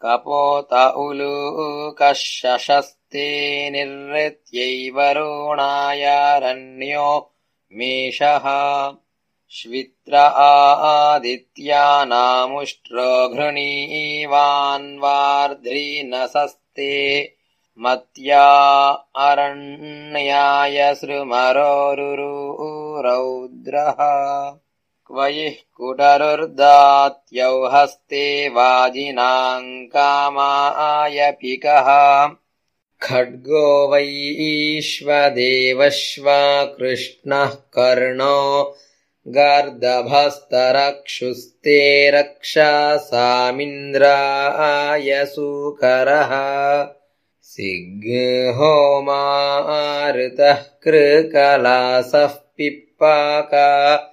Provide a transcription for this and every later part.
कपोत उलूकः शशस्ते निरृत्यैवरुणायारण्यो मेषः श्वित्र आदित्यानामुष्ट्रो घृणीवान्वार्ध्रीनसस्ते मत्या अरण्याय सृमरोरुरौद्रः क्व यः कुटरुर्दात्यौ हस्ते वाजिनाम् कामाय पिकः खड्गो वैश्वदेवश्वा कृष्णः कर्णो गर्दभस्तरक्षुस्ते रक्षासामिन्द्राय सूकरः सिंहोमारुतः कृकलासः पिप्पाका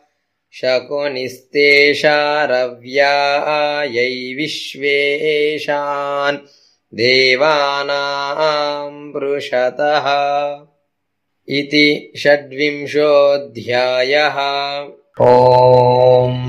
शकुनिस्तेषारव्यायै विश्वेशान् देवानाम् पृषतः इति षड्विंशोऽध्यायः ओम्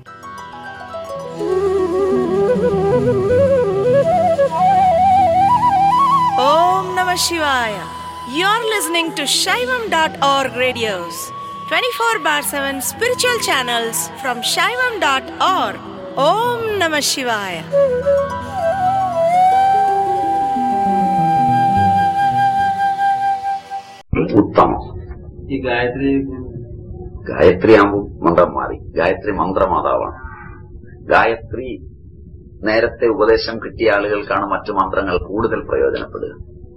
Om Namah Shivaya. You're listening to Shaivam.org radios, 24 bar 7 spiritual channels from Shaivam.org. Om Namah Shivaya. ഉത്തമം ഈ ഗായത്രി ഗായത്രി ആകുമ്പോൾ മന്ത്രം മാറി ഗായത്രി മന്ത്രമാതാവാണ് ഗായത്രി നേരത്തെ ഉപദേശം കിട്ടിയ ആളുകൾക്കാണ് മറ്റു മന്ത്രങ്ങൾ കൂടുതൽ പ്രയോജനപ്പെടുക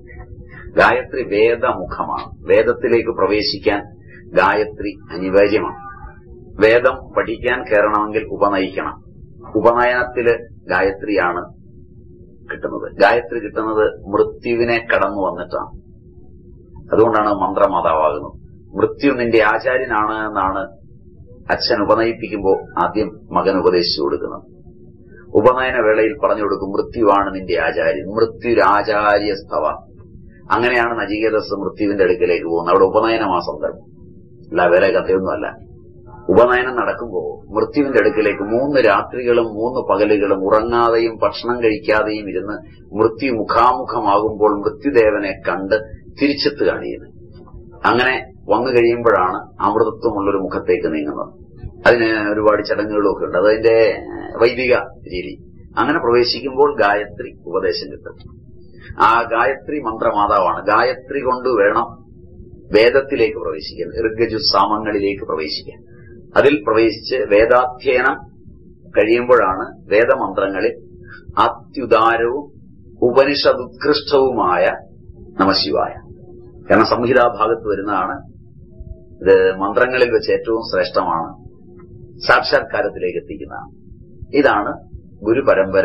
ഗായത്രി വേദമുഖമാണ് വേദത്തിലേക്ക് പ്രവേശിക്കാൻ ഗായത്രി അനിവാര്യമാണ് വേദം പഠിക്കാൻ കയറണമെങ്കിൽ ഉപനയിക്കണം ഉപനയനത്തില് ഗായത്രിയാണ് കിട്ടുന്നത് ഗായത്രി കിട്ടുന്നത് മൃത്യുവിനെ കടന്നു വന്നിട്ടാണ് അതുകൊണ്ടാണ് മന്ത്രമാതാവാകുന്നത് മൃത്യു നിന്റെ ആചാര്യനാണ് എന്നാണ് അച്ഛൻ ഉപനയിപ്പിക്കുമ്പോൾ ആദ്യം മകൻ ഉപദേശിച്ചു കൊടുക്കുന്നത് ഉപനയന വേളയിൽ പറഞ്ഞു കൊടുക്കും മൃത്യുവാണ് നിന്റെ ആചാര്യൻ മൃത്യുരാചാര്യ സ്ഥവ അങ്ങനെയാണ് നചികേതസ് മൃത്യുവിന്റെ അടുക്കലേക്ക് പോകുന്നത് അവിടെ ഉപനയനമാ സന്ദർഭം അല്ല വേറെ കഥയൊന്നുമല്ല ഉപനയനം നടക്കുമ്പോൾ മൃത്യുവിന്റെ അടുക്കലേക്ക് മൂന്ന് രാത്രികളും മൂന്ന് പകലുകളും ഉറങ്ങാതെയും ഭക്ഷണം കഴിക്കാതെയും ഇരുന്ന് മൃത്യു മുഖാമുഖമാകുമ്പോൾ മൃത്യുദേവനെ കണ്ട് തിരിച്ചെത്തുകയാണ് ചെയ്യുന്നത് അങ്ങനെ വന്നു കഴിയുമ്പോഴാണ് അമൃതത്വമുള്ളൊരു മുഖത്തേക്ക് നീങ്ങുന്നത് അതിന് ഒരുപാട് ചടങ്ങുകളും ഒക്കെ ഉണ്ട് അതതിന്റെ വൈദിക രീതി അങ്ങനെ പ്രവേശിക്കുമ്പോൾ ഗായത്രി ഉപദേശം കിട്ടും ആ ഗായത്രി മന്ത്രമാതാവാണ് ഗായത്രി കൊണ്ട് വേണം വേദത്തിലേക്ക് പ്രവേശിക്കാൻ ഋഗജു സാമങ്ങളിലേക്ക് പ്രവേശിക്കാൻ അതിൽ പ്രവേശിച്ച് വേദാധ്യയനം കഴിയുമ്പോഴാണ് വേദമന്ത്രങ്ങളിൽ അത്യുദാരവും ഉപനിഷദുത്കൃഷ്ടവുമായ നമശിവായ കാരണം സംഹിതാഭാഗത്ത് വരുന്നതാണ് ഇത് മന്ത്രങ്ങളിൽ വെച്ച് ഏറ്റവും ശ്രേഷ്ഠമാണ് സാക്ഷാത്കാരത്തിലേക്ക് എത്തിക്കുന്നതാണ് ഇതാണ് ഗുരുപരമ്പര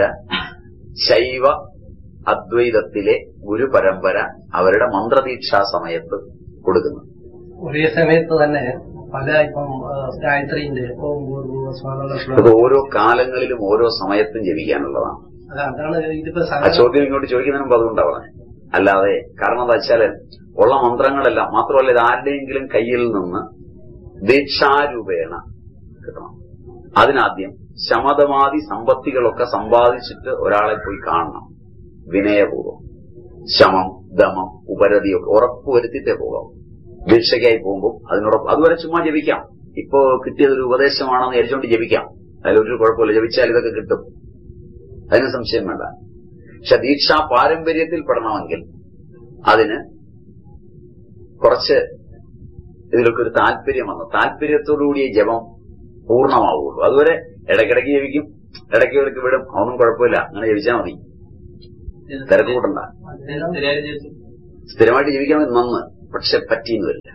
ശൈവ അദ്വൈതത്തിലെ ഗുരുപരമ്പര അവരുടെ മന്ത്രദീക്ഷാ സമയത്ത് കൊടുക്കുന്നത് ഒരേ സമയത്ത് തന്നെ പല ഇപ്പം ആ, ഗായത്രിന്റെ ഓം ഭൂർഭുവ സ്വാനുള്ള അത് ശ്ലോകം ഓരോ കാലങ്ങളിലും ഓരോ സമയത്തും ജപിക്കാനുള്ളതാണ് അത് അതാണ് ഇതിപ്പോ ആ സാധാരണ ചോദ്യം ഇങ്ങോട്ട് ചോദിക്കുന്നതിന് മുമ്പ് അതുകൊണ്ടാണ് പറഞ്ഞത് അല്ലാതെ കാരണം എന്താ വെച്ചാല് ഉള്ള മന്ത്രങ്ങളെല്ലാം മാത്രമല്ല ഇത് ആരുടെയെങ്കിലും കയ്യിൽ നിന്ന് ദീക്ഷാരൂപേണ കിട്ടണം അതിനാദ്യം ശമതമാതി സമ്പത്തികളൊക്കെ സമ്പാദിച്ചിട്ട് ഒരാളെ പോയി കാണണം വിനയപൂർവ്വം ശമം ദമം ഉപരതിയൊക്കെ ഉറപ്പുവരുത്തിയിട്ടേ പോകാം ദീക്ഷയ്ക്കായി പോകുമ്പോൾ അതിനോടൊപ്പം അതുവരെ ചുമ്മാ ജപിക്കാം ഇപ്പോ കിട്ടിയത് ഒരു ഉപദേശമാണെന്ന് വിചാരിച്ചുകൊണ്ട് ജപിക്കാം അതിലൊരു കുഴപ്പമില്ല ജപിച്ചാൽ ഇതൊക്കെ കിട്ടും അതിന് സംശയം വേണ്ട പക്ഷെ ദീക്ഷാ പാരമ്പര്യത്തിൽ പെടണമെങ്കിൽ അതിന് കുറച്ച് ഇതിലൊക്കെ ഒരു താല്പര്യം വന്നു താല്പര്യത്തോടുകൂടിയ ജപം പൂർണ്ണമാവുള്ളൂ അതുവരെ ഇടയ്ക്കിടയ്ക്ക് ജപിക്കും ഇടയ്ക്ക് ഇടയ്ക്ക് വിടും അതൊന്നും കുഴപ്പമില്ല അങ്ങനെ ജപിച്ചാൽ മതി തിരക്ക് കൂട്ടണ്ട സ്ഥിരമായിട്ട് ജീവിക്കാൻ നന്ന് പക്ഷെ പറ്റിയെന്ന് വരില്ല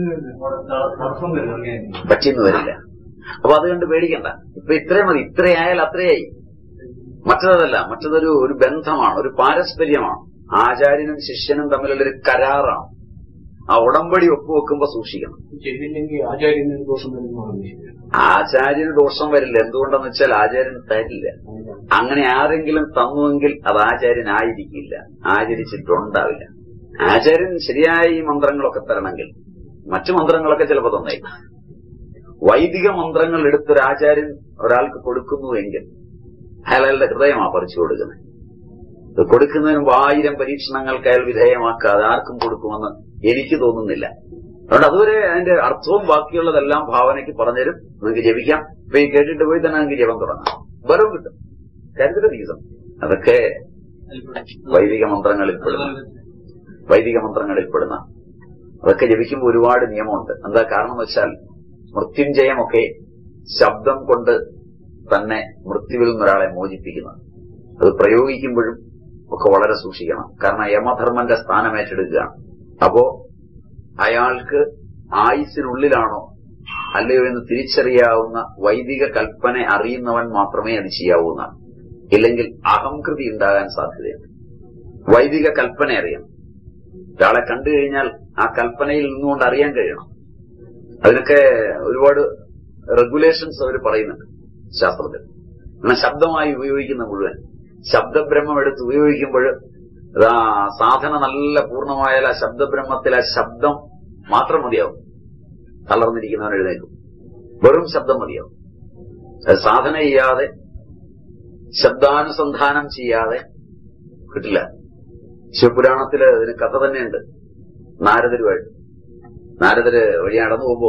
പറ്റിയെന്ന് വരില്ല അപ്പൊ അത് കണ്ട് പേടിക്കണ്ട ഇപ്പൊ ഇത്രയും മതി ഇത്രയായാൽ അത്രയായി മറ്റതല്ല മറ്റതൊരു ഒരു ബന്ധമാണ് ഒരു പാരസ്പര്യമാണ് ആചാര്യനും ശിഷ്യനും തമ്മിലുള്ള ഒരു കരാറാണ് ആ ഉടമ്പടി ഒപ്പുവെക്കുമ്പോ സൂക്ഷിക്കണം ചെയ്തില്ലെങ്കിൽ ആചാര്യന് ദോഷം വരുന്നതാണ് ആചാര്യന് ദോഷം വരില്ല എന്തുകൊണ്ടെന്ന് വെച്ചാൽ ആചാര്യൻ തരില്ല അങ്ങനെ ആരെങ്കിലും തന്നുവെങ്കിൽ അത് ആചാര്യനായിരിക്കില്ല ആചരിച്ചിട്ടുണ്ടാവില്ല ആചാര്യൻ ശരിയായ ഈ മന്ത്രങ്ങളൊക്കെ തരണമെങ്കിൽ മറ്റു മന്ത്രങ്ങളൊക്കെ ചിലപ്പോൾ തന്നേക്കും വൈദിക മന്ത്രങ്ങൾ എടുത്തൊരു ആചാര്യൻ ഒരാൾക്ക് കൊടുക്കുന്നുവെങ്കിൽ അയാൾ അയാളുടെ ഹൃദയമാ പറിച്ചു കൊടുക്കുന്നത് ഇത് കൊടുക്കുന്നതിന് മുമ്പ് ആയിരം പരീക്ഷണങ്ങൾക്ക് അയാൾ വിധേയമാക്കാതെ ആർക്കും കൊടുക്കുമെന്ന് എനിക്ക് തോന്നുന്നില്ല അതുകൊണ്ട് അതുവരെ അതിന്റെ അർത്ഥവും ബാക്കിയുള്ളതെല്ലാം ഭാവനയ്ക്ക് പറഞ്ഞുതരും നിങ്ങൾക്ക് ജപിക്കാം ഇപ്പൊ ഈ കേട്ടിട്ട് പോയി തന്നെ നിങ്ങൾക്ക് ജപം തുടങ്ങാം ബലവും കിട്ടും കരുതൽ ദിവസം അതൊക്കെ വൈദിക മന്ത്രങ്ങളിൽ പെടുന്ന വൈദിക മന്ത്രങ്ങളിൽ പെടുന്ന അതൊക്കെ ജപിക്കുമ്പോൾ ഒരുപാട് നിയമമുണ്ട് എന്താ കാരണം എന്ന് വെച്ചാൽ മൃത്യുഞ്ജയമൊക്കെ ശബ്ദം കൊണ്ട് തന്നെ മൃത്യുവിൽ നിന്ന് ഒരാളെ മോചിപ്പിക്കുന്നത് അത് പ്രയോഗിക്കുമ്പോഴും ഒക്കെ വളരെ സൂക്ഷിക്കണം കാരണം യമധർമ്മന്റെ സ്ഥാനം ഏറ്റെടുക്കുകയാണ് അപ്പോ അയാൾക്ക് ആയുസിനുള്ളിലാണോ അല്ലയോ എന്ന് തിരിച്ചറിയാവുന്ന വൈദിക കൽപ്പന അറിയുന്നവൻ മാത്രമേ അത് ചെയ്യാവൂന്നാണ് ഇല്ലെങ്കിൽ അഹംകൃതി ഉണ്ടാകാൻ സാധ്യതയുണ്ട് വൈദിക കൽപ്പന അറിയണം ഒരാളെ കണ്ടു കഴിഞ്ഞാൽ ആ കൽപ്പനയിൽ നിന്നുകൊണ്ട് അറിയാൻ കഴിയണം അതിനൊക്കെ ഒരുപാട് റെഗുലേഷൻസ് അവർ പറയുന്നുണ്ട് ശാസ്ത്രത്തിൽ എന്നാൽ ശബ്ദമായി ഉപയോഗിക്കുന്ന മുഴുവൻ ശബ്ദബ്രഹ്മം എടുത്ത് ഉപയോഗിക്കുമ്പോൾ ആ സാധന നല്ല പൂർണ്ണമായാൽ ആ ശബ്ദബ്രഹ്മത്തിൽ ആ ശബ്ദം മാത്രം മതിയാവും തളർന്നിരിക്കുന്നവൻ എഴുന്നേക്കും വെറും ശബ്ദം മതിയാവും അത് സാധന ചെയ്യാതെ ശബ്ദാനുസന്ധാനം ചെയ്യാതെ കിട്ടില്ല ശിവപുരാണത്തില് ഇതിന് കഥ തന്നെയുണ്ട് നാരദരുമായിട്ട് നാരദര് വഴി നടന്നു പോകുമ്പോ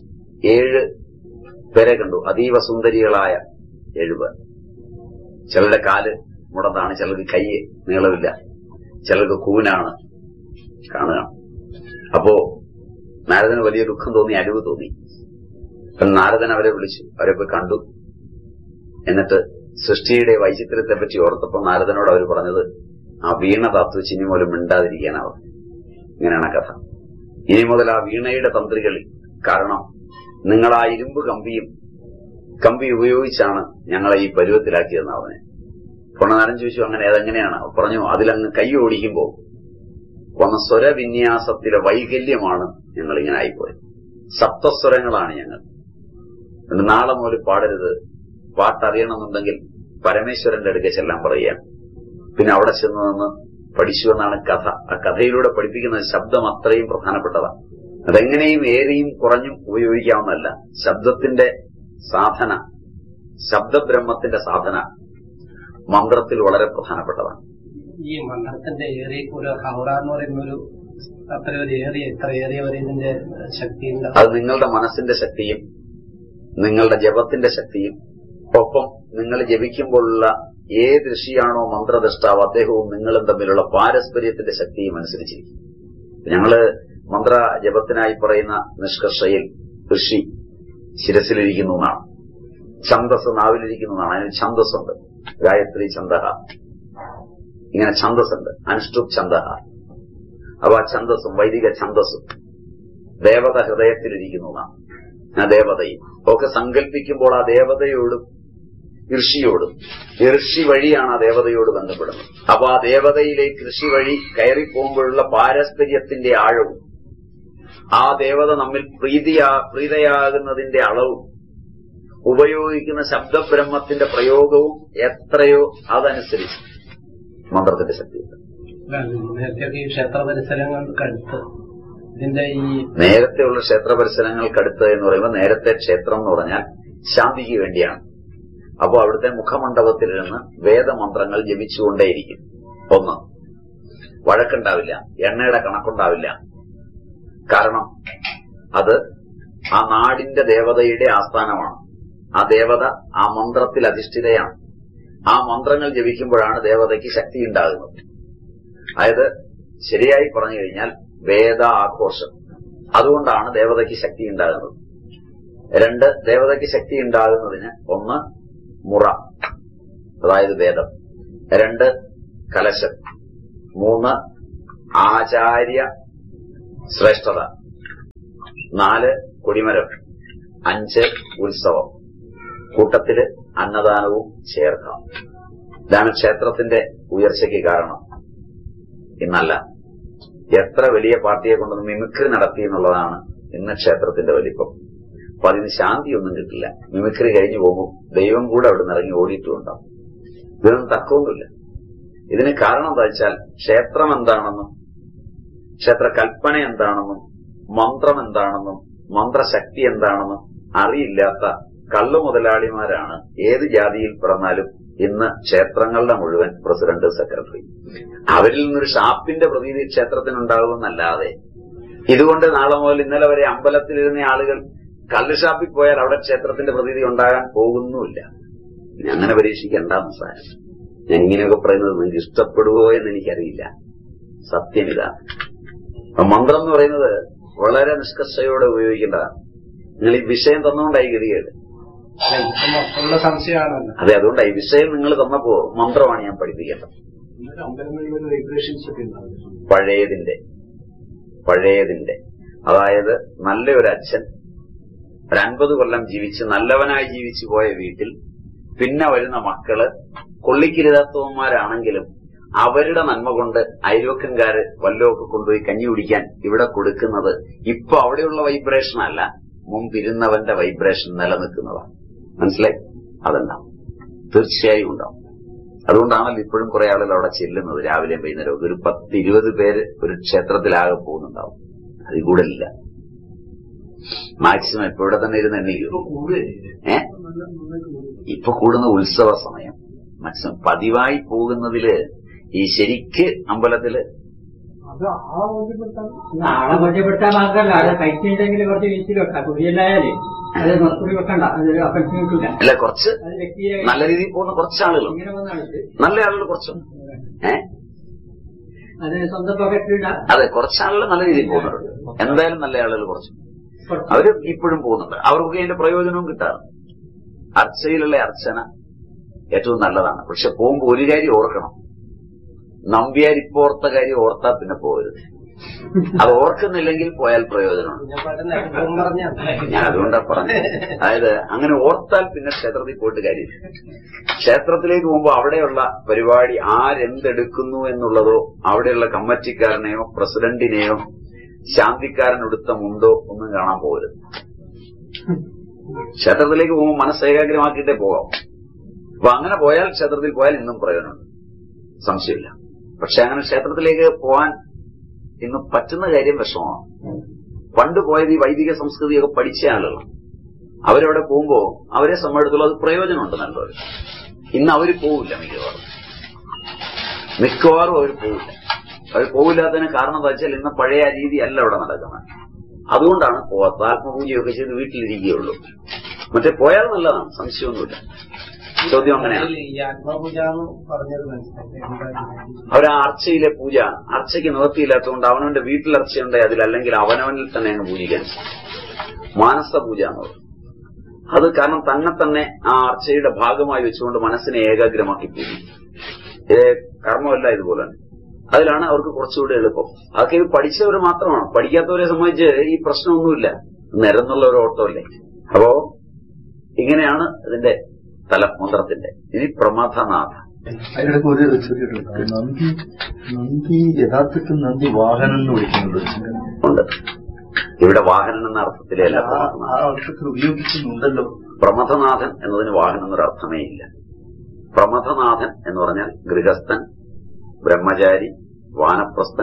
ഏഴ് പേരെ കണ്ടു അതീവ സുന്ദരികളായ ഏഴുപേർ ചിലരുടെ കാല് മുടന്താണ് ചിലർക്ക് കൈ നീളമില്ല ചിലർക്ക് കൂനാണ് കാണുക അപ്പോ നാരദന് വലിയ ദുഃഖം തോന്നി അരിവ് തോന്നി അപ്പൊ നാരദൻ അവരെ വിളിച്ചു അവരെ പോയി കണ്ടു എന്നിട്ട് സൃഷ്ടിയുടെ വൈചിത്രത്തെ പറ്റി ഓർത്തപ്പോൾ നാരദനോട് അവർ പറഞ്ഞത് ആ വീണ തത്വച്ച് ഇനി മുതൽ മിണ്ടാതിരിക്കാനാവും ഇങ്ങനെയാണ് കഥ ഇനി മുതൽ ആ വീണയുടെ തന്ത്രികളിൽ കാരണം നിങ്ങൾ ആ ഇരുമ്പ് കമ്പിയും കമ്പി ഉപയോഗിച്ചാണ് ഞങ്ങളെ ഈ പരുവത്തിലാക്കിയതെന്ന് അവനെ പൊണ്ണനാരൻ ചോദിച്ചു അങ്ങനെ അതെങ്ങനെയാണ് പറഞ്ഞു അതിലങ്ങ് കൈ ഓടിക്കുമ്പോ വന്ന സ്വരവിന്യാസത്തിലെ വൈകല്യമാണ് ഞങ്ങൾ ഇങ്ങനെ ആയിപ്പോയത് സപ്തസ്വരങ്ങളാണ് ഞങ്ങൾ അതുകൊണ്ട് നാളെ മുതൽ പാടരുത് പാട്ടറിയണമെന്നുണ്ടെങ്കിൽ പരമേശ്വരന്റെ അടുക്ക ചെല്ലാൻ പറയുകയാണ് പിന്നെ അവിടെ ചെന്ന് നിന്ന് പഠിച്ചു എന്നാണ് കഥ ആ കഥയിലൂടെ പഠിപ്പിക്കുന്ന ശബ്ദം അത്രയും പ്രധാനപ്പെട്ടതാണ് അതെങ്ങനെയും ഏറിയും കുറഞ്ഞും ഉപയോഗിക്കാവുന്നതല്ല ശബ്ദത്തിന്റെ സാധന ശബ്ദബ്രഹ്മത്തിന്റെ സാധന മന്ത്രത്തിൽ വളരെ പ്രധാനപ്പെട്ടതാണ് ഈ മന്ത്രത്തിന്റെ ഏറിയ ഒരു ഹൗറ എന്ന് പറയുന്ന ഒരു അത്ര ഒരു ഏറിയ ഇത്ര ഏറിയ വരെ ഇതിന്റെ ശക്തി ഉണ്ടാവും അത് നിങ്ങളുടെ മനസ്സിന്റെ ശക്തിയും നിങ്ങളുടെ ജപത്തിന്റെ ശക്തിയും ഒപ്പം നിങ്ങൾ ജപിക്കുമ്പോഴുള്ള ഏത് ഋഷിയാണോ മന്ത്രദ്രഷ്ടാവ് അദ്ദേഹവും നിങ്ങളും തമ്മിലുള്ള പാരസ്പര്യത്തിന്റെ ശക്തിയും അനുസരിച്ചിരിക്കും ഞങ്ങള് മന്ത്ര ജപത്തിനായി പറയുന്ന നിഷ്കർഷയിൽ ഋഷി ശിരസിലിരിക്കുന്നു എന്നാണ് ഛന്തസ് നാവിലിരിക്കുന്നു എന്നാണ് അതിന് ഛന്തസ്സുണ്ട് ഗായത്രി ഛന്ദഹ ഇങ്ങനെ ഛന്തസ്സുണ്ട് അനുഷ്ടുപ് ഛന്ദഹ അപ്പൊ ആ ഛന്തസ്സും വൈദിക ഛന്തസ്സും ദേവത ഹൃദയത്തിലിരിക്കുന്നു എന്നാണ് ആ ദേവതയും ഒക്കെ സങ്കല്പിക്കുമ്പോൾ ആ ദേവതയോടും ഋഷിയോടും ഋഷി വഴിയാണ് ആ ദേവതയോട് ബന്ധപ്പെടുന്നത് അപ്പൊ ആ ദേവതയിലേക്ക് ഋഷി വഴി കയറി പോകുമ്പോഴുള്ള പാരസ്പര്യത്തിന്റെ ആഴവും ആ ദേവത നമ്മിൽ പ്രീതിയാ പ്രീതയാകുന്നതിന്റെ അളവും ഉപയോഗിക്കുന്ന ശബ്ദബ്രഹ്മത്തിന്റെ പ്രയോഗവും എത്രയോ അതനുസരിച്ച് മന്ത്രത്തിന്റെ ശക്തിയുണ്ട് നേരത്തെയൊക്കെ ഈ ക്ഷേത്ര പരിസരങ്ങൾക്കടുത്ത് ഇതിന്റെ ഈ നേരത്തെയുള്ള ക്ഷേത്ര പരിസരങ്ങൾക്കടുത്ത് എന്ന് പറയുമ്പോൾ നേരത്തെ ക്ഷേത്രം എന്ന് പറഞ്ഞാൽ ശാന്തിക്ക് വേണ്ടിയാണ് അപ്പോൾ അവിടുത്തെ മുഖമണ്ഡപത്തിലിരുന്ന് വേദമന്ത്രങ്ങൾ ജപിച്ചുകൊണ്ടേയിരിക്കും ഒന്ന് വഴക്കുണ്ടാവില്ല എണ്ണയുടെ കണക്കുണ്ടാവില്ല കാരണം അത് ആ നാടിന്റെ ദേവതയുടെ ആസ്ഥാനമാണ് ആ ദേവത ആ മന്ത്രത്തിൽ അധിഷ്ഠിതയാണ് ആ മന്ത്രങ്ങൾ ജപിക്കുമ്പോഴാണ് ദേവതയ്ക്ക് ശക്തി ഉണ്ടാകുന്നത് അതായത് ശരിയായി പറഞ്ഞു കഴിഞ്ഞാൽ വേദ ആഘോഷം അതുകൊണ്ടാണ് ദേവതയ്ക്ക് ശക്തി ഉണ്ടാകുന്നത് രണ്ട് ദേവതയ്ക്ക് ശക്തി ഉണ്ടാകുന്നതിന് ഒന്ന് മുറ അതായത് വേദം രണ്ട് കലശം മൂന്ന് ആചാര്യ ശ്രേഷ്ഠത നാല് കൊടിമരം അഞ്ച് ഉത്സവം കൂട്ടത്തില് അന്നദാനവും ചേർക്കാം ഇതാണ് ക്ഷേത്രത്തിന്റെ ഉയർച്ചയ്ക്ക് കാരണം ഇന്നല്ല എത്ര വലിയ പാർട്ടിയെ കൊണ്ടൊന്ന് മിമിക്രി നടത്തി എന്നുള്ളതാണ് ഇന്ന് ക്ഷേത്രത്തിന്റെ വലിപ്പം അപ്പൊ അതിന് ശാന്തിയൊന്നും കിട്ടില്ല മിമിക്രി കഴിഞ്ഞു പോകുമ്പോൾ ദൈവം കൂടെ അവിടെ നിന്ന് ഇറങ്ങി ഓടിയിട്ടുണ്ടാവും ഇതിനൊന്നും തർക്കമൊന്നുമില്ല ഇതിന് കാരണം എന്താ വെച്ചാൽ ക്ഷേത്രം എന്താണെന്നും ക്ഷേത്ര കൽപ്പന എന്താണെന്നും മന്ത്രം എന്താണെന്നും മന്ത്രശക്തി എന്താണെന്നും അറിയില്ലാത്ത കള്ളു മുതലാളിമാരാണ് ഏത് ജാതിയിൽ പിറന്നാലും ഇന്ന് ക്ഷേത്രങ്ങളുടെ മുഴുവൻ പ്രസിഡന്റ് സെക്രട്ടറി അവരിൽ നിന്നൊരു ഷാപ്പിന്റെ പ്രതീതി ക്ഷേത്രത്തിനുണ്ടാകുമെന്നല്ലാതെ ഇതുകൊണ്ട് നാളെ മുതൽ ഇന്നലെ വരെ അമ്പലത്തിലിരുന്ന ആളുകൾ കള്ള് ഷാപ്പിൽ പോയാൽ അവിടെ ക്ഷേത്രത്തിന്റെ പ്രതീതി ഉണ്ടാകാൻ പോകുന്നുമില്ല ഇനി അങ്ങനെ പരീക്ഷിക്കേണ്ട സാരം ഞാൻ ഇങ്ങനെയൊക്കെ പറയുന്നത് നിങ്ങൾക്ക് ഇഷ്ടപ്പെടുവോ എന്ന് എനിക്കറിയില്ല സത്യം ഇതാണ് അപ്പൊ മന്ത്രം എന്ന് പറയുന്നത് വളരെ നിഷ്കർഷയോടെ ഉപയോഗിക്കേണ്ടതാണ് നിങ്ങൾ ഈ വിഷയം തന്നുകൊണ്ടായി ഗതികേട് അല്ല, ഇപ്പൊ മൊത്തമുള്ള സംശയമാണല്ലോ അതെ അതുകൊണ്ടായി വിഷയം നിങ്ങൾ തന്നപ്പോ മന്ത്രമാണ് ഞാൻ പഠിപ്പിക്കേണ്ടത് അമ്പലങ്ങളിൽ ഒരു വൈബ്രേഷൻസ് ഒക്കെ ഉണ്ടാവും പഴയതിന്റെ പഴയതിന്റെ അതായത് നല്ലൊരു അച്ഛൻ ഒരു അൻപത് കൊല്ലം ജീവിച്ച് നല്ലവനായി ജീവിച്ചു പോയ വീട്ടിൽ പിന്നെ വരുന്ന മക്കള് കൊള്ളിക്കിരുതാത്തവന്മാരാണെങ്കിലും അവരുടെ നന്മ കൊണ്ട് അയൽവക്കൻകാര് വല്ലതൊക്കെ കൊണ്ടുപോയി കഞ്ഞി കുടിക്കാൻ ഇവിടെ കൊടുക്കുന്നത് ഇപ്പൊ അവിടെയുള്ള വൈബ്രേഷൻ അല്ല മുമ്പിരുന്നവന്റെ വൈബ്രേഷൻ നിലനിൽക്കുന്നതാണ് മനസ്സിലായി അതുണ്ടാവും തീർച്ചയായും ഉണ്ടാവും അതുകൊണ്ടാണല്ലോ ഇപ്പോഴും കുറെ ആളുകൾ അവിടെ ചെല്ലുന്നത് രാവിലെയും വൈകുന്നേരം ഒരു പത്ത് ഇരുപത് പേര് ഒരു ക്ഷേത്രത്തിലാകെ പോകുന്നുണ്ടാവും അതിൽ കൂടുതലില്ല മാക്സിമം ഇപ്പൊ ഇവിടെ തന്നെ ഇരുന്ന് എണ്ണിക്കൂ ഏ ഇപ്പൊ കൂടുന്ന ഉത്സവ സമയം മാക്സിമം പതിവായി പോകുന്നതില് ഈ ശരിക്ക് അമ്പലത്തില് ആളെ പരിചയപ്പെടുത്താൻ മാത്രല്ല അവിടെ കഴിച്ചിട്ടുണ്ടെങ്കിൽ കുറച്ച് വീട്ടിൽ വെക്കാം കുടിയല്ലായാലേ അത് മസ്കുടി വെക്കണ്ട അത് അപ്പൻസ് കിട്ടില്ല അല്ല കുറച്ച് അത് വ്യക്തിയെ നല്ല രീതിയിൽ പോകുന്ന കുറച്ച് ആളുകളും ഇങ്ങനെ വന്നാണ് നല്ല ആളുകൾ കുറച്ചും ഏ അത് സ്വന്തം പോക്കറ്റിലിട അതെ കുറച്ചാളുകൾ നല്ല രീതിയിൽ പോകുന്നുണ്ട് എന്തായാലും നല്ല ആളുകൾ കുറച്ചും അവര് ഇപ്പോഴും പോകുന്നുണ്ട് അവർക്ക് അതിന്റെ പ്രയോജനവും കിട്ടാറ് അർച്ചയിലുള്ള അർച്ചന ഏറ്റവും നല്ലതാണ് പക്ഷെ പോകുമ്പോൾ ഒരു കാര്യം ഓർക്കണം നമ്പ്യാർ ഇപ്പൊ ഓർത്ത കാര്യം ഓർത്താൽ പിന്നെ പോകരുത് അത് ഓർക്കുന്നില്ലെങ്കിൽ പോയാൽ പ്രയോജനമുണ്ട് ഞാൻ പെട്ടെന്ന് അനുഭവം പറഞ്ഞ ഞാൻ അതുകൊണ്ടാ പറഞ്ഞത് അതായത് അങ്ങനെ ഓർത്താൽ പിന്നെ ക്ഷേത്രത്തിൽ പോയിട്ട് കാര്യമില്ല ക്ഷേത്രത്തിലേക്ക് പോകുമ്പോൾ അവിടെയുള്ള പരിപാടി ആരെന്തെടുക്കുന്നു എന്നുള്ളതോ അവിടെയുള്ള കമ്മിറ്റിക്കാരനെയോ പ്രസിഡന്റിനെയോ ശാന്തിക്കാരനൊടുത്ത മുണ്ടോ ഒന്നും കാണാൻ പോകരുത് ക്ഷേത്രത്തിലേക്ക് പോകുമ്പോൾ മനസ്സേകാഗ്രമാക്കിയിട്ടേ പോകാം അപ്പൊ അങ്ങനെ പോയാൽ ക്ഷേത്രത്തിൽ പോയാൽ ഇന്നും പ്രയോജനമുണ്ട് സംശയമില്ല പക്ഷെ അങ്ങനെ ക്ഷേത്രത്തിലേക്ക് പോകാൻ ഇന്ന് പറ്റുന്ന കാര്യം വിഷമമാണ് പണ്ട് പോയത് ഈ വൈദിക സംസ്കൃതിയൊക്കെ പഠിച്ച ആളുകളാണ് അവരവിടെ പോകുമ്പോ അവരെ സംബന്ധിച്ചിടത്തോളം അത് പ്രയോജനമുണ്ട് നല്ലൊരു ഇന്ന് അവര് പോവില്ല മിക്കവാറും മിക്കവാറും അവർ പോവില്ല അവർ പോവില്ലാത്തതിന് കാരണം എന്താ വെച്ചാൽ ഇന്ന് പഴയ ആ രീതി അല്ല അവിടെ നടക്കുന്നത് അതുകൊണ്ടാണ് പോവാത്തത് ആത്മപൂജയൊക്കെ ചെയ്ത് വീട്ടിലിരിക്കുകയുള്ളൂ മറ്റേ പോയാൽ നല്ലതാണ് സംശയമൊന്നുമില്ല ചോദ്യം അങ്ങനെയാണ് ഈ ആത്മപൂജ എന്ന് പറഞ്ഞത് മനസ്സിലായി എന്താ അവർ ആ അർച്ചയിലെ പൂജ അർച്ചയ്ക്ക് നിവൃത്തിയില്ലാത്തതുകൊണ്ട് അവനവന്റെ വീട്ടിൽ അർച്ചയുണ്ട് അതിലല്ലെങ്കിൽ അവനവനിൽ തന്നെ അങ്ങ് പൂജിക്കാൻ മാനസ പൂജ എന്ന് പറയും അത് കാരണം തന്നെ തന്നെ ആ അർച്ചയുടെ ഭാഗമായി വെച്ചുകൊണ്ട് മനസ്സിനെ ഏകാഗ്രമാക്കി പൂജിക്കും ഇത് കർമ്മമല്ല ഇതുപോലെ തന്നെ അതിലാണ് അവർക്ക് കുറച്ചുകൂടി എളുപ്പം അതൊക്കെ ഇത് പഠിച്ചവർ മാത്രമാണ് പഠിക്കാത്തവരെ സംബന്ധിച്ച് ഈ പ്രശ്നമൊന്നുമില്ല നിരന്നുള്ള ഒരു ഓട്ടമല്ലേ അപ്പോ ഇങ്ങനെയാണ് ഇതിന്റെ തലമന്ത്രത്തിന്റെ ഇനി പ്രമാഥനാഥ അതിനിടയ്ക്ക് ഒരു ചെറിയൊരു നന്ദി നന്ദി യഥാർത്ഥത്തിൽ നന്ദി വാഹനം എന്ന് വിളിക്കുന്നുണ്ട് ഉണ്ട് ഇവിടെ വാഹനം എന്ന അർത്ഥത്തിലല്ല ആ പ്രമഥനാഥൻ ആ അർത്ഥത്തിൽ ഉപയോഗിക്കുന്നുണ്ടല്ലോ പ്രമഥനാഥൻ എന്നതിന് വാഹനം എന്നൊരു അർത്ഥമേ ഇല്ല പ്രമഥനാഥൻ എന്ന് പറഞ്ഞാൽ ഗൃഹസ്ഥൻ ബ്രഹ്മചാരി വാനപ്രസ്ഥൻ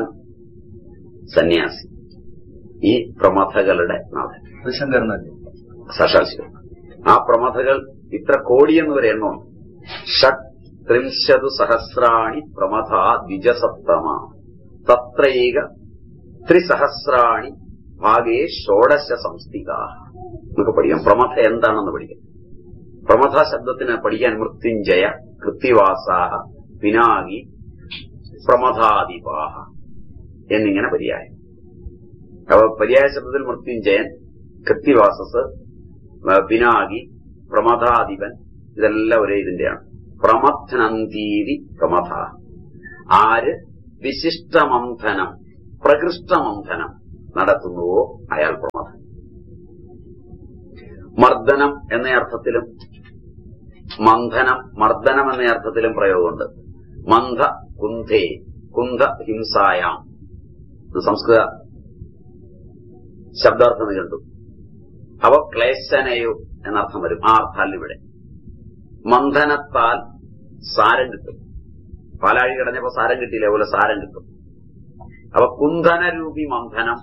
സന്യാസി ഈ പ്രമഥകളുടെ നാഥൻ അത് ശങ്കരനല്ലേ സാക്ഷാത്ശിവം ആ പ്രമഥകൾ ഇത്ര കോടിയെന്ന് വരെ എണ്ണമുണ്ട് ഷട്ട് ത്രിംശതു സഹസ്രാണി പ്രമഥ ദ്വിജസപ്തമ തത്രൈക ത്രിസഹസ്രാണി ഭാഗേ ഷോഡശ സംസ്ഥിത നമുക്ക് പഠിക്കാം പ്രമഥ എന്താണെന്ന് പഠിക്കാം പ്രമഥ ശബ്ദത്തിന് പഠിക്കാൻ മൃത്യുഞ്ജയ കൃത്തിവാസാഹ പിനാകി പ്രമഥാദിപാഹ എന്നിങ്ങനെ പര്യായം അപ്പൊ പര്യായ ശബ്ദത്തിൽ മൃത്യുഞ്ജയൻ കൃത്തിവാസസ് ആ, പിനാകി പ്രമഥാധിപൻ ഇതെല്ലാം ഒരേ ഇതിന്റെയാണ് പ്രമഥനന്തീതി പ്രമഥ ആര് വിശിഷ്ടമന്ഥനം പ്രകൃഷ്ടമന്ഥനം നടത്തുന്നുവോ അയാൾ പ്രമഥൻ മർദ്ദനം എന്ന അർത്ഥത്തിലും മന്ഥനം മർദ്ദനം എന്ന അർത്ഥത്തിലും പ്രയോഗമുണ്ട് മന്ഥ കുന്ധേ കുന്ധ ഹിംസായാം ഇത് സംസ്കൃത ശബ്ദാർത്ഥം കണ്ടു അവ ക്ലേശനയോ എന്നർത്ഥം വരും ആ അർത്ഥാൽ ഇവിടെ മന്ഥനത്താൽ സാരം കിട്ടും പാലാഴി കിടഞ്ഞപ്പോ സാരം കിട്ടിയില്ല അതുപോലെ സാരം കിട്ടും അപ്പൊ കുന്ധനരൂപി മന്ഥനം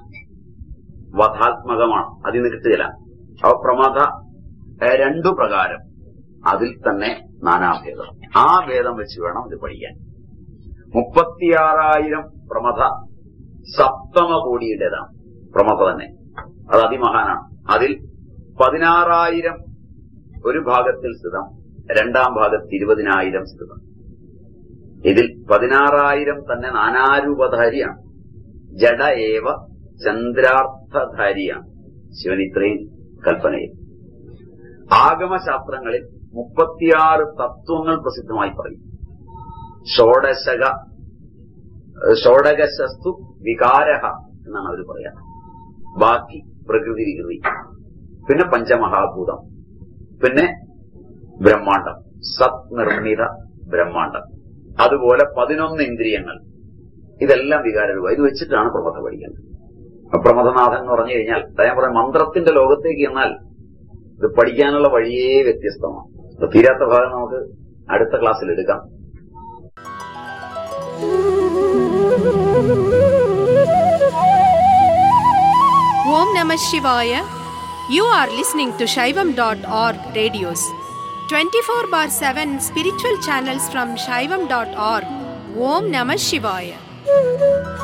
വധാത്മകമാണ് അതിൽ നിന്ന് കിട്ടുകയില്ല അപ്പൊ പ്രമഥ ഏ, രണ്ടു പ്രകാരം അതിൽ തന്നെ നാനാഭേദം ആ ഭേദം വെച്ച് വേണം ഇത് പഠിക്കാൻ മുപ്പത്തിയാറായിരം പ്രമഥ സപ്തമ കോടിയുടേതാണ് പ്രമഥ തന്നെ അത് അതിമഹാനാണ് അതിൽ പതിനാറായിരം ഒരു ഭാഗത്തിൽ സ്ഥിതം രണ്ടാം ഭാഗത്ത് ഇരുപതിനായിരം സ്ഥിതം ഇതിൽ പതിനാറായിരം തന്നെ നാനാരൂപധാരിയാണ് ജഡ ഏവ ചന്ദ്രാർത്ഥധാരിയാണ് ശിവൻ ഇത്രയും കൽപ്പനയിൽ ആഗമശാസ്ത്രങ്ങളിൽ മുപ്പത്തിയാറ് തത്വങ്ങൾ പ്രസിദ്ധമായി പറയും ഷോഡശക ഷോഡകശസ്തു വികാരഹ എന്നാണ് അവർ പറയാ ബാക്കി പ്രകൃതി വികൃതി പിന്നെ പഞ്ചമഹാഭൂതം പിന്നെ ബ്രഹ്മാണ്ടം സത് നിർമ്മിത ബ്രഹ്മാണ്ടം അതുപോലെ പതിനൊന്ന് ഇന്ദ്രിയങ്ങൾ ഇതെല്ലാം വികാരരൂപ ഇത് വെച്ചിട്ടാണ് പ്രമഥ പഠിക്കുന്നത് പ്രമഥനാഥൻ എന്ന് പറഞ്ഞു കഴിഞ്ഞാൽ അതാ ഞാൻ പറഞ്ഞ മന്ത്രത്തിന്റെ ലോകത്തേക്ക് എന്നാൽ ഇത് പഠിക്കാനുള്ള വഴിയേ വ്യത്യസ്തമാണ് അപ്പൊ തീരാത്ത ഭാഗം നമുക്ക് അടുത്ത ക്ലാസ്സിൽ എടുക്കാം Om Namah Shivaya. You are listening to Shaivam.org radios. 24 bar 7 spiritual channels from Shaivam.org. Om Namah Shivaya.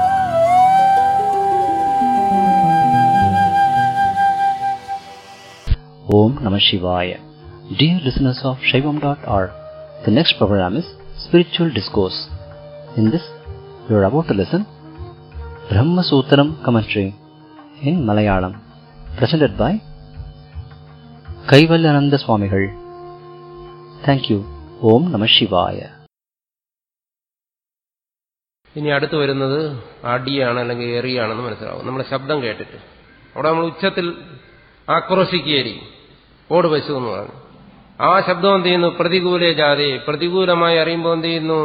Om Namah Shivaya. Dear listeners of Shaivam.org, the next program is Spiritual Discourse. In this, you are about to listen Brahma Sutram commentary in Malayalam, presented by Kaivalyananda Swamigal. Thank you. Om Namah Shivaya. ഇനി അടുത്ത് വരുന്നത് അടിയാണ് അല്ലെങ്കിൽ എറിയാണെന്ന് മനസ്സിലാവും നമ്മുടെ ശബ്ദം കേട്ടിട്ട് അവിടെ നമ്മൾ ഉച്ചത്തിൽ ആക്രോശിക്കുകയായിരിക്കും ഓട് പശു എന്ന് പറഞ്ഞു ആ ശബ്ദം എന്ത് ചെയ്യുന്നു പ്രതികൂല ജാതി പ്രതികൂലമായി അറിയുമ്പോൾ എന്ത് ചെയ്യുന്നു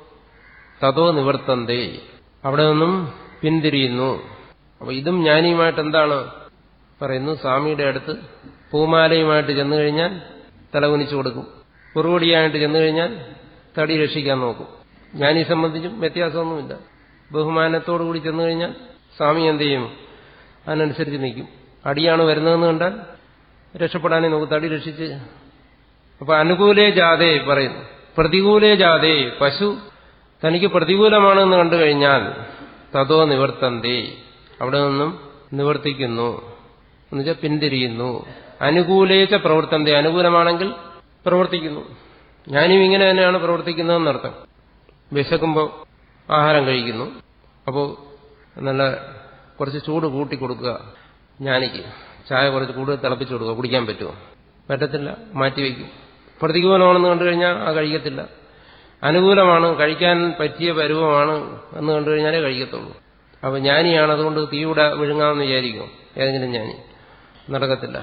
തതോ നിവർത്തന്തേ അവിടെ നിന്നും പിന്തിരിയുന്നു അപ്പൊ ഇതും ജ്ഞാനിയുമായിട്ട് എന്താണ് പറയുന്നു സ്വാമിയുടെ അടുത്ത് പൂമാലയുമായിട്ട് ചെന്നു കഴിഞ്ഞാൽ തലകുനിച്ചു കൊടുക്കും കുറുവടിയായിട്ട് ചെന്നു കഴിഞ്ഞാൽ തടി രക്ഷിക്കാൻ നോക്കും ജ്ഞാനി സംബന്ധിച്ചും വ്യത്യാസമൊന്നുമില്ല ബഹുമാനത്തോടുകൂടി ചെന്നു കഴിഞ്ഞാൽ സ്വാമി എന്ത് ചെയ്യും അതിനനുസരിച്ച് നിൽക്കും അടിയാണ് വരുന്നതെന്ന് കണ്ടാൽ രക്ഷപ്പെടാനേ നോക്കും തടി രക്ഷിച്ച് അപ്പൊ അനുകൂലേ ജാതേ പറയുന്നു പ്രതികൂലേ ജാതേ പശു തനിക്ക് പ്രതികൂലമാണെന്ന് കണ്ടു കഴിഞ്ഞാൽ തതോ നിവർത്തന്തേ അവിടെ നിന്നും നിവർത്തിക്കുന്നു എന്നുവെച്ചാൽ പിന്തിരിയുന്നു അനുകൂലേച്ച പ്രവർത്തന്തേ അനുകൂലമാണെങ്കിൽ പ്രവർത്തിക്കുന്നു ഞാനും ഇങ്ങനെ തന്നെയാണ് പ്രവർത്തിക്കുന്നതെന്നർത്ഥം വിശക്കുമ്പോൾ ആഹാരം കഴിക്കുന്നു അപ്പോൾ നല്ല കുറച്ച് ചൂട് കൂട്ടി കൊടുക്കുക ജ്ഞാനിക്ക് ചായ കുറച്ച് കൂടുതൽ തിളപ്പിച്ചു കൊടുക്കുക കുടിക്കാൻ പറ്റുമോ പറ്റത്തില്ല മാറ്റിവെക്കും പ്രതികൂലമാണെന്ന് കണ്ടു കഴിഞ്ഞാൽ ആ കഴിക്കത്തില്ല അനുകൂലമാണ് കഴിക്കാൻ പറ്റിയ പരുവമാണ് എന്ന് കണ്ടു കഴിഞ്ഞാലേ കഴിക്കത്തുള്ളൂ അപ്പൊ ജ്ഞാനിയാണ് അതുകൊണ്ട് തീയുടെ വിഴുങ്ങാമെന്ന് വിചാരിക്കും ഏതെങ്കിലും ജ്ഞാനി നടക്കത്തില്ല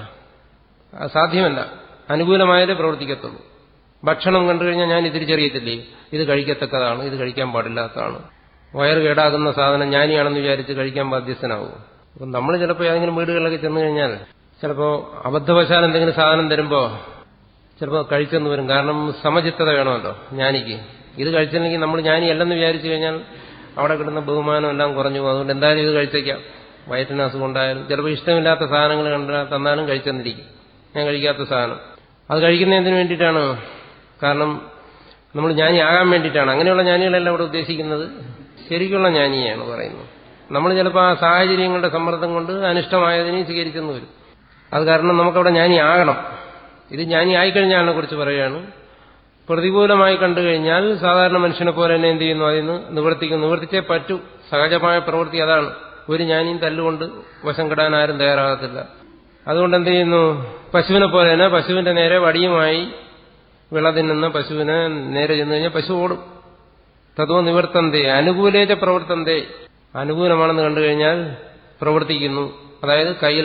അത് സാധ്യമല്ല അനുകൂലമായാലേ പ്രവർത്തിക്കത്തുള്ളൂ ഭക്ഷണം കണ്ടു കഴിഞ്ഞാൽ ഞാൻ തിരിച്ചറിയത്തില്ലേ ഇത് കഴിക്കത്തക്കതാണ് ഇത് കഴിക്കാൻ പാടില്ലാത്തതാണ് വയറ് കേടാകുന്ന സാധനം ജ്ഞാനിയാണെന്ന് വിചാരിച്ച് കഴിക്കാൻ ബാധ്യസ്ഥനാവും അപ്പം നമ്മൾ ചിലപ്പോൾ ഏതെങ്കിലും വീടുകളിലൊക്കെ ചെന്ന് കഴിഞ്ഞാൽ ചിലപ്പോൾ അബദ്ധവശാൽ എന്തെങ്കിലും സാധനം തരുമ്പോൾ ചിലപ്പോൾ കഴിച്ചെന്ന് വരും കാരണം സമചിത്തത വേണമല്ലോ ജ്ഞാനിക്ക് ഇത് കഴിച്ചില്ലെങ്കിൽ നമ്മൾ ജ്ഞാനിയല്ലെന്ന് വിചാരിച്ചു കഴിഞ്ഞാൽ അവിടെ കിട്ടുന്ന ബഹുമാനം എല്ലാം കുറഞ്ഞു പോകും അതുകൊണ്ട് എന്തായാലും ഇത് കഴിച്ചേക്കാം വയറ്റിന് അസുഖം ഉണ്ടായാലും ചിലപ്പോൾ ഇഷ്ടമില്ലാത്ത സാധനങ്ങൾ കണ്ടാൽ തന്നാലും കഴിച്ചെന്നിരിക്കും ഞാൻ കഴിക്കാത്ത സാധനം അത് കഴിക്കുന്നതിന് വേണ്ടിയിട്ടാണ് കാരണം നമ്മൾ ജ്ഞാനി ആകാൻ വേണ്ടിയിട്ടാണ് അങ്ങനെയുള്ള ജ്ഞാനികളല്ല ഇവിടെ ഉദ്ദേശിക്കുന്നത് ശരിക്കുള്ള ജ്ഞാനിയാണ് പറയുന്നത് നമ്മൾ ചിലപ്പോൾ ആ സാഹചര്യങ്ങളുടെ സമ്മർദ്ദം കൊണ്ട് അനിഷ്ടമായതിനെ സ്വീകരിച്ചെന്ന് വരും അത് കാരണം നമുക്കവിടെ ജ്ഞാനി ആകണം ഇത് ജ്ഞാനി ആയിക്കഴിഞ്ഞാലിനെ കുറിച്ച് പറയുകയാണ് പ്രതികൂലമായി കണ്ടു കഴിഞ്ഞാൽ സാധാരണ മനുഷ്യനെ പോലെ തന്നെ എന്ത് ചെയ്യുന്നു അതിന് നിവർത്തിക്കും നിവർത്തിച്ചേ പറ്റൂ സഹജമായ പ്രവൃത്തി അതാണ് ഒരു ജ്ഞാനിയും തല്ലുകൊണ്ട് വശം കിടാൻ ആരും തയ്യാറാകത്തില്ല അതുകൊണ്ട് എന്ത് ചെയ്യുന്നു പശുവിനെ പോലെ തന്നെ പശുവിന്റെ നേരെ വടിയുമായി വിള തിന്നുന്ന പശുവിനെ നേരെ ചെന്ന് കഴിഞ്ഞാൽ പശു ഓടും തതോ നിവർത്തന്തേ അനുകൂലേച്ച പ്രവർത്തന്തേ അനുകൂലമാണെന്ന് കണ്ടു കഴിഞ്ഞാൽ പ്രവർത്തിക്കുന്നു അതായത് കയ്യിൽ